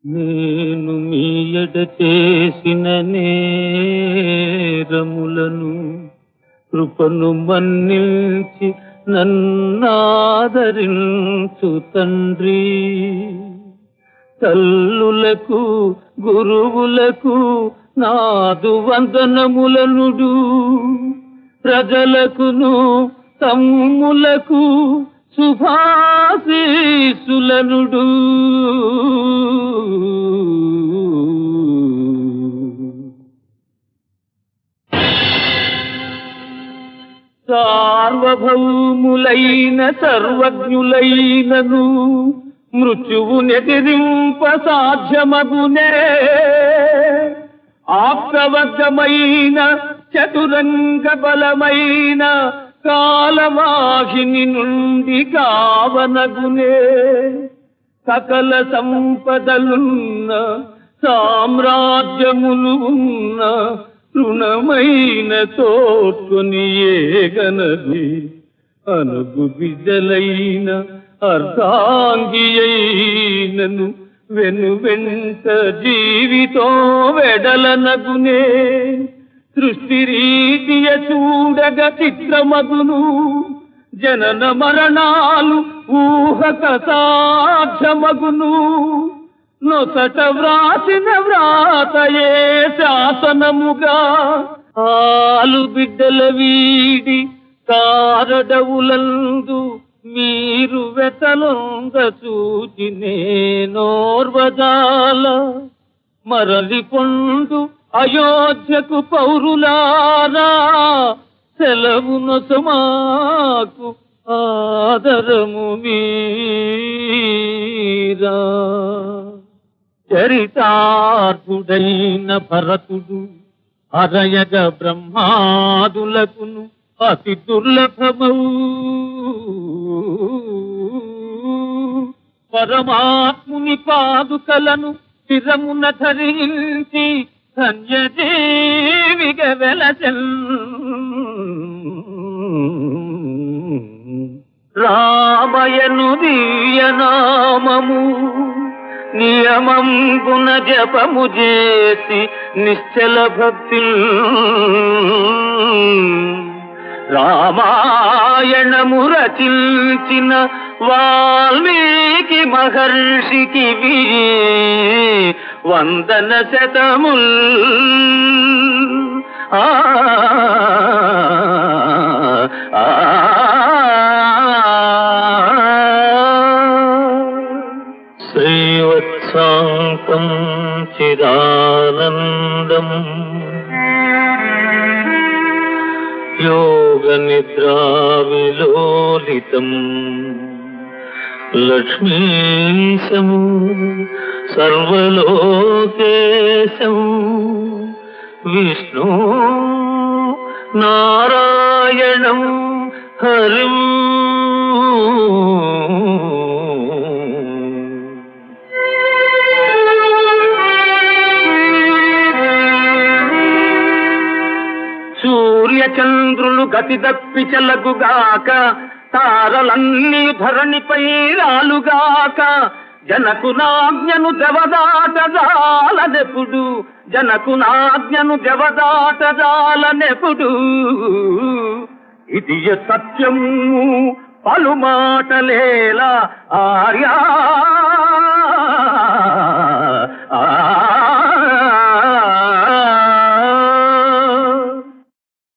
నేను మీ ఎడ చేసిన నేరములను కృపను మన్నించి నన్నాదరించు తండ్రి తల్లులకు గురువులకు నాదు వందనములనుడు ప్రజలకును తమ్ములకు శుభాశీసులనుడు సార్వభౌములైన సర్వజ్ఞులైనను మృత్యువు నెదిరింప సాధ్యమగునే ఆప్తవర్గమైన చతురంగ బలమైన కాలవాహిని నుండి కావనగునే సకల సంపదలున్న సామ్రాజ్యములు ఉన్న రుణమైన తోడ్కొని ఏగనది అనుగు బిడ్డలైన అర్ధాంగి అయినను వెను వెంట జీవితో వెడలనగునే సృష్టి రీతియ చూడగ చిత్రమగును జనన మరణాలు ఊహక సాధ్యమగును నొసట వ్రాసిన వ్రాతయే శాసనముగా ఆలు బిడ్డల వీడి కారడవులందు మీరు వెతలొంగ చూచి నేనోర్వజాల మరలి పొందు అయోధ్యకు పౌరులారా సెలవు నొసమాకు ఆదరము మీరా చరితార్థుడైన భరతుడు అరయగ బ్రహ్మాదులకును అతి దుర్లభమౌ పరమాత్ముని పాదుకలను స్థిరమున ధరించి ధన్యజీవిగ వెలచల్ రామయను దివ్యనామము నియమం గుణ జపము చేసి నిశ్చల భక్తి రామాయణము రచించిన వాల్మీకి మహర్షికి వందన శతముల్ ఆ ఆ, శ్రీవత్సాంతం చిదానందం యోగ నిద్రా విలోలితం లక్ష్మీశం సర్వలోకేశం విష్ణు నారాయణం హరిం సూర్యచంద్రులు గతి తప్పి చెలగుగాక తారలన్నీ ధరణిపై రాలుగాక జనకు నాజ్ఞను జవదాటజాలనెప్పుడు జనకు నాజ్ఞను జవదాటజాలనెప్పుడు ఇది సత్యము పలుమాటలేలా ఆర్యా ఆ